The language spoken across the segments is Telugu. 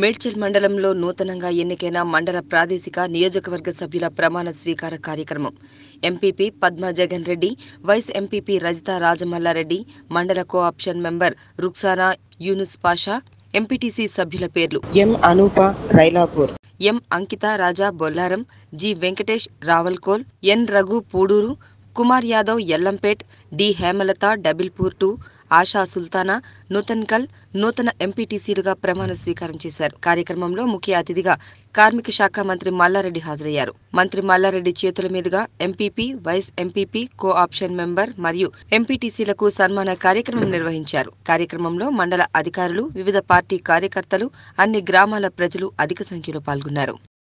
మేడ్చల్ మండలంలో నూతనంగా ఎన్నికైన మండల ప్రాదేశిక నియోజకవర్గ సభ్యుల ప్రమాణ స్వీకార కార్యక్రమం MPP Padma Jagan Reddy vice MPP Rajitha Rajamallareddy మండల cooption member Ruksana Yunus Pasha MPTC సభ్యుల పేర్లు M Anupa Railapur M Ankitha Raja Bollaram G Venkatesh Ravalkol N Raghu Puduru Kumar Yadav Ellampet D Hemalatha Dabilpur two Asha Sultana Nuthankal నూతన ఎంపీటీసీలుగా ప్రమాణ స్వీకారం చేశారు కార్యక్రమంలో ముఖ్య అతిథిగా కార్మిక శాఖ మంత్రి మల్లారెడ్డి హాజరయ్యారు మంత్రి మల్లారెడ్డి చేతుల మీదుగా MPP vice MPP cooption member మరియు ఎంపీటీసీలకు సన్మాన కార్యక్రమం నిర్వహించారు కార్యక్రమంలో మండల అధికారులు వివిధ పార్టీ కార్యకర్తలు అన్ని గ్రామాల ప్రజలు అధిక సంఖ్యలో పాల్గొన్నారు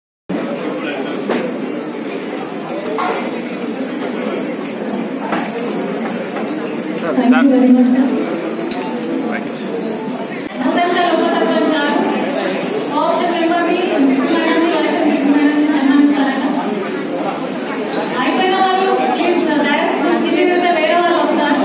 అయిపోయిన వాళ్ళు ప్లీజ్ డైరెక్ట్ తీసుకెళ్తే వేరే వాళ్ళు వస్తారు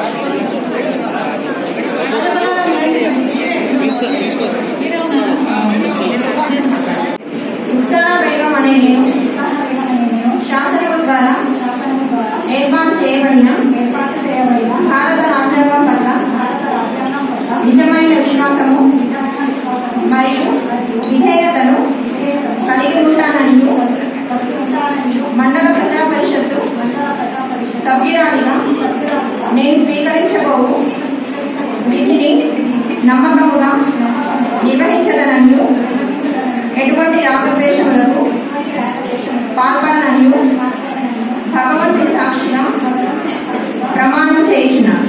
ఉత్సాహ బేగం అనే నేను శాసనం ద్వారా ఏర్పాటు చేయబడిన ఏర్పాటు చేయబడిన భారత రాజ్యాంగం పట్ల భారత రాజ్యాంగం పట్ల నిజమైన విశ్వాసము నిజమైన విశ్వాసము మరియు విధేయతను కలిగి ఉంటానని కలిగి ఉంటానని మండల ప్రజా పరిషత్తు మండల ప్రజా పరిషత్ సభ్యురాలిగా సభ్యురాలుగా నేను స్వీకరించబోవు విధిని నమ్మకముగా నిర్వహించదనని ఎటువంటి రాగద్వేషములకు పాల్పడనని భగవంతుని సాక్షిగా ప్రమాణం చేయించినాను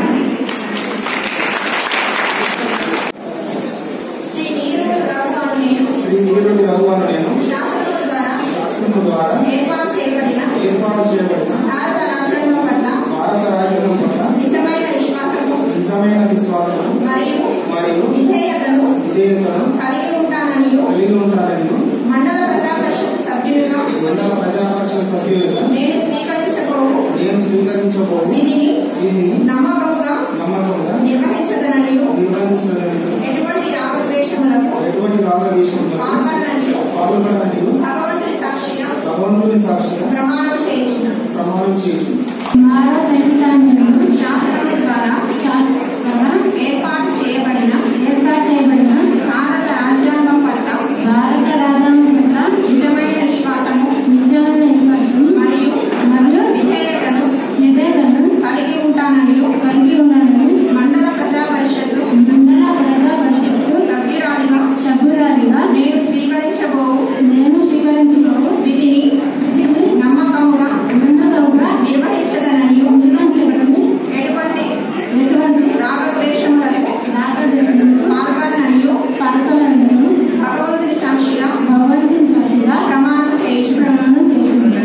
శ్రీ నీరు రఘువాను నేను శ్రీ నీరుని రఘువను నేను శాసనం ద్వారా శాసనము ద్వారా ఏర్పాటు చేయబడిన ఏర్పాటు చేయబడిన భారత రాజ్యాంగం పట్ల భారత రాజ్యాంగం పట్ల నిజమైన విశ్వాసము నిజమైన విశ్వాసము మరియు మరియు విధేయతను విధేయతను కలిగి ఉంటానని కలిగి ఉంటానని మండల ప్రజా పరిషత్ సభ్యులుగా మండల ప్రజాపక్ష సభ్యులుగా నేను స్వీకరించబోవు నేను స్వీకరించబోవు విధిని దీనిని నమ్మకంగా నమ్మకంగా నిర్వహించదనని నిర్వహించదని ఎటువంటి రాగద్వేషములకు ఎటువంటి రాగదేశంలో పాల్పడనని పాల్గొనడానికి భగవంతుని సాక్షిగా భగవంతుని సాక్షిగా ప్రమాణం చేయించిన ప్రమాణం చేయించు మారో వెంకటాంజనేయులు శాసనం ద్వారా శాసనం ఏర్పాటు చేయబడిన ఏర్పాటు చేయబడిన భారత రాజ్యాంగం పట్ల భారత రాజ్యాంగం పట్ల నిజమైన విశ్వాసము నిజమైన విశ్వాసం మరియు మరియు విధేయతను నివేదనను కలిగి ఉంటానని కలిగి ఉన్నానని మండల ప్రజా పరిషత్తు మండల ప్రజా పరిషత్తు సభ్యురాలిగా సభ్యురాలిగా నేను స్వీకరించబోవు నేను స్వీకరించుకోవు విధిని నమ్మకముగా నమ్మకంగా నిర్వహించదనని నిర్వహించబడి ఎటువంటి ఎటువంటి రాగద్వేషములకు రాకదేశంలో పాల్పడనని పడకలను భగవంతుని సాక్షిగా భగవంతుని సాక్షిగా ప్రమాణం చేయించిన ప్రమాణం చేస్తున్నాను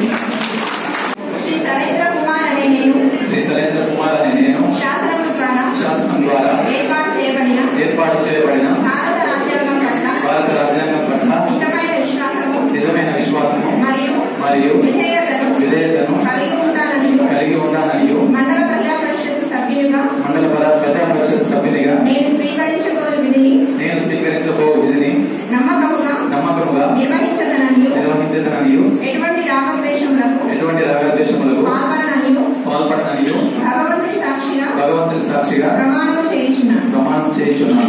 సరేంద్ర కుమార్ అనే నేను శ్రీ సరేంద్ర కుమార్ అనే నేను శాసనం ద్వారా శాసనం ద్వారా ఏర్పాటు చేయబడిన ఏర్పాటు చేయబడిన భారత రాజ్యాంగం పట్ల భారత రాజ్యాంగం పట్ల నిజమైన విశ్వాసము నిజమైన విశ్వాసము మరియు మరియు విధేయతను విధేయతను కలిగి ఉంటానని కలిగి ఉంటానని మండల ప్రజా పరిషత్ సభ్యులుగా మండల పర- ప్రజా పరిషత్ సభ్యునిగా నేను స్వీకరించబోయే విధిని నేను స్వీకరించబో విధిని నమ్మకముగా నమ్మకంగా నిర్వహించదనని నిర్వహించదననియు ఎటువంటి రాగద్వేషములకు ఎటువంటి రాగద్వేషములకు పాల్పడనని పాల్పడననియు భగవంతుని సాక్షిగా భగవంతుని సాక్షిగా ప్రమాణం చేయించున్నాను ప్రమాణం చేయించున్నాను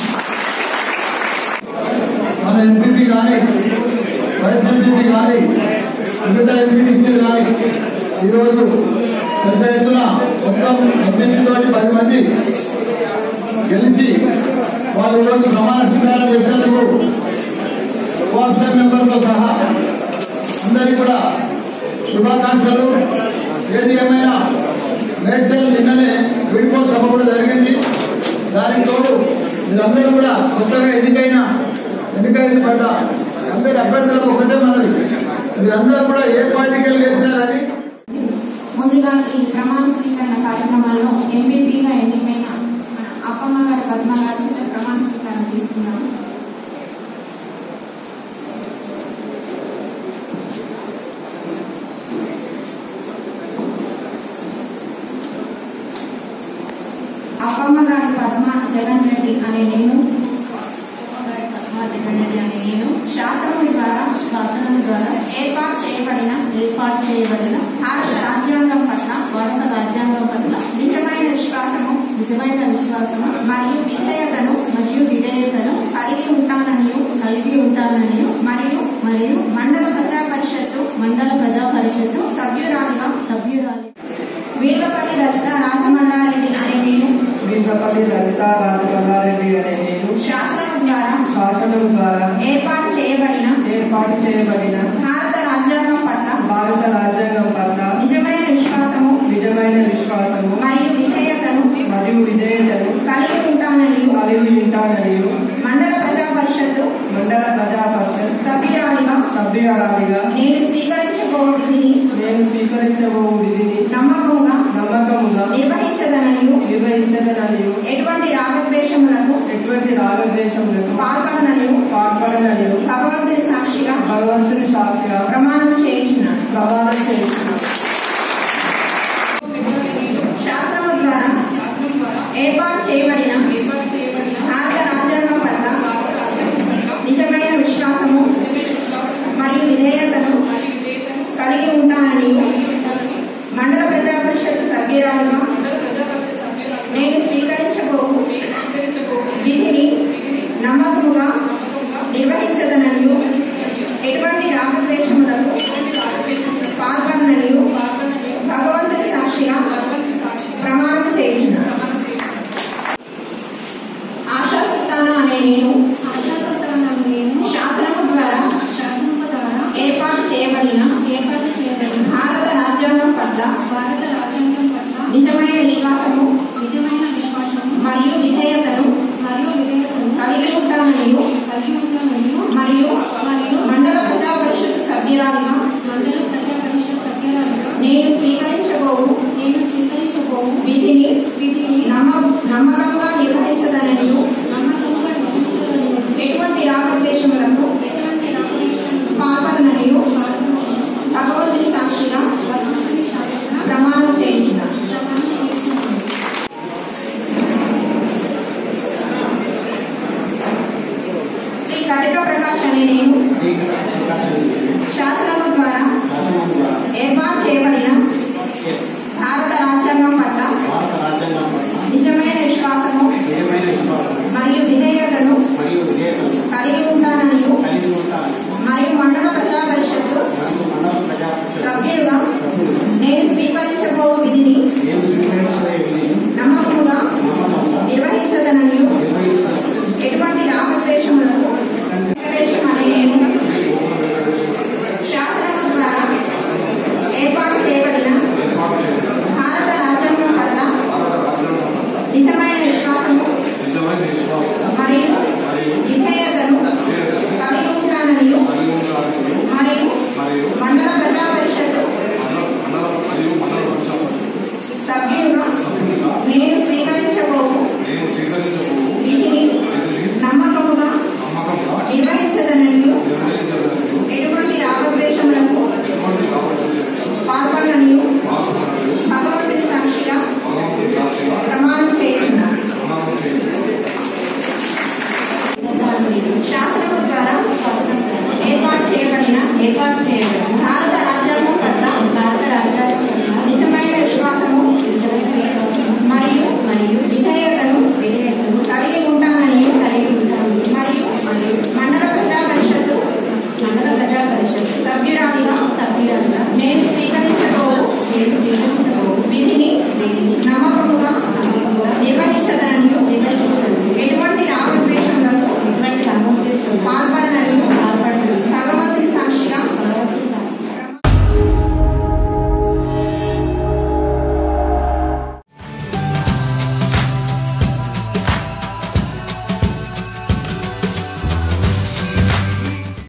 మన ఎంపీపీ కానీ వైస్ ఎంపీపీ కానీ మిగతా ఎంపీటీసీలు కానీ ఈరోజు పెద్ద ఎత్తున మొత్తం ఎంపీపీ తోటి పది మంది గెలిచి వాళ్ళు ఈరోజు ప్రమాణ స్వీకారం చేసినందుకు కోఆప్షన్ మెంబర్తో సహా అందరికీ కూడా శుభాకాంక్షలు ఏది ఏమైనా మేడ్చల్ నిన్ననే విడిపో సభ కూడా జరిగింది దానికి తోడు మీరందరూ కూడా కొత్తగా ఎన్నికైన ఎన్నికైన పడ్డ అందరి అభ్యర్థులకు ఒకటే మనవి మీరందరూ కూడా ఏ పార్టీకి వెళ్ళి గెలిచినా కానీ ముందుగా ఈ ప్రమాణ స్వీకరణ కార్యక్రమాల్లో ఎంపీపీగా ఎన్నికైన మన అప్పమ్మ గారి పద్మ గారి చేత ప్రమాణ స్వీకారం తీసుకున్నాము అప్పమ్మ గారి పద్మ జగన్ రెడ్డి అనే నేను ప్రశాంతికండి అనే నేను శాసనం ద్వారా శాసనం ద్వారా ఏర్పాటు చేయబడిన ఏర్పాటు చేయబడిన భారత రాజ్యాంగం పట్ల భారత రాజ్యాంగం పట్ల నిజమైన విశ్వాసము నిజమైన విశ్వాసము మరియు విధేయతను మరియు విధేయతను కలిగి ఉంటానని కలిగి ఉంటానని మరియు మరియు మండల ప్రజా పరిషత్తు మండల ప్రజా పరిషత్తు సభ్యురాలుగా సభ్యురాలు వీర్లపల్లి రచిత రాజమల్లారెడ్డి అనే నేను వీర్లపల్లి లలిత రాజమల్లారెడ్డి అనే నేను శాసనం ద్వారా శాసనం ద్వారా ఏర్పాటు చేయబడిన ఏర్పాటు చేయబడిన భారత రాజ్యాంగం పట్ల భారత రాజ్యాంగం పట్ల నిజమైన విశ్వాసము నిజమైన విశ్వాసము మరియు విధేయతను మరియు విధేయతను కలిగి ఉంటానని కలిగి ఉంటానని మండల ప్రజా పరిషత్తు మండల ప్రజా పరిషత్ సభ్యురాలిగా సభ్యురాలిగా నేను స్వీకరించబోవు విధిని నేను స్వీకరించబో విధిని నమ్మకంగా నమ్మకముగా నిర్వహించదనని నిర్వహించదనని ఎటువంటి రాగద్వేషములకు ఎటువంటి రాగద్వేషములకు పాల్పడనని పాల్పడనని భగవంతుని సాక్షిగా భగవంతుని సాక్షిగా ప్రమాణం చేయించున్నాను ప్రమాణం చేస్తున్నాను శాస్త్రము ద్వారా ఏర్పాటు చేయబడిన భారత రాజ్యాంగం పట్ల నిజమైన విశ్వాసము మరియు విధేయతను కలిగి ఉంటానని మండల ప్రజా పరిషత్ సభ్యురాలుగా నేను స్వీకరించబోవు విధిని నమ్మకముగా నిర్వహించదనని ఎటువంటి రాగద్వేషములకు పాల్గొనని భగవంతుని సాక్షిగా ప్రమాణం చేయించున్నాను ఆశా సుల్తానా అనే నేను ఆశా సుల్తానా అనే నేను శాసనము ద్వారా శాసనము ద్వారా ఏర్పాటు చేయబడిన ఏర్పాటు చేయబడిన భారత రాజ్యాంగం పట్ల భారత రాజ్యాంగం పట్ల నిజమైన విశ్వాసము నిజమైన విశ్వాసము మరియు విధేయతను మరియు విధేయతను కలిగి ఉంటానని కలిగి ఉంటానని మరియు మరియు మండల ప్రజా పరిషత్ సభ్యురాలుగా మండల ప్రజా పరిషత్ సభ్యురాలుగా నేను స్వీకరించబోవు నేను స్వీకరించబోవు విధిని విధిని నమ్మ నమ్మకంగా నిర్వహించదనని నమ్మకంగా నిర్వహించదనని ఎటువంటి రాగద్వేషములకు ఎటువంటి రాగద్వేషములకు పాల్పడనని భగవంతుని సాక్షిగా భగవంతుని సాక్షిగా ప్రమాణం చేయించున్నాను ప్రమాణం చేయించున్నాను శ్రీ కటిక ప్రకాష్ అనే నేను